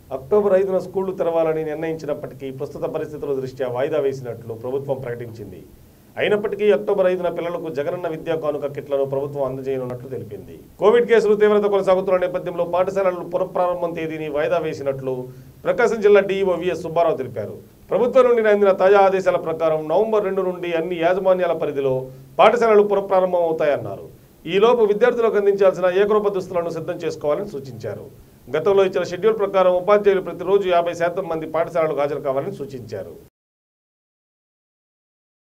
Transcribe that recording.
October ఐదున స్కూళ్లు తెరవాలని నిర్ణయించినప్పటికీ ప్రస్తుత పరిస్థితుల దృష్ట్యా వాయిదా వేసినట్లు ప్రభుత్వం ప్రకటించింది అయినప్పటికీ అక్టోబర్ ఐదున పిల్లలకు జగనన్న విద్యా కానుక కిట్లను ప్రభుత్వం అందజేయనున్నట్లు తెలిపింది కోవిడ్ కేసులు తీవ్రత కొనసాగుతున్న నేపథ్యంలో పాఠశాలలు పునఃప్రారంభం తేదీని వాయిదా వేసినట్లు ప్రకాశం జిల్లా డీఈఓ విఎస్ సుబ్బారావు తెలిపారు ప్రభుత్వం నుండి అందిన తాజా ఆదేశాల ప్రకారం నవంబర్ రెండు నుండి అన్ని యాజమాన్యాల పరిధిలో పాఠశాలలు పునఃప్రారంభం అవుతాయన్నారు ఈలోపు విద్యార్థులకు అందించాల్సిన ఏకరూప దుస్తులను సిద్ధం చేసుకోవాలని సూచించారు గతంలో ఇచ్చిన షెడ్యూల్ ప్రకారం ఉపాధ్యాయులు ప్రతిరోజు యాభై శాతం మంది పాఠశాలలకు హాజరు కావాలని సూచించారు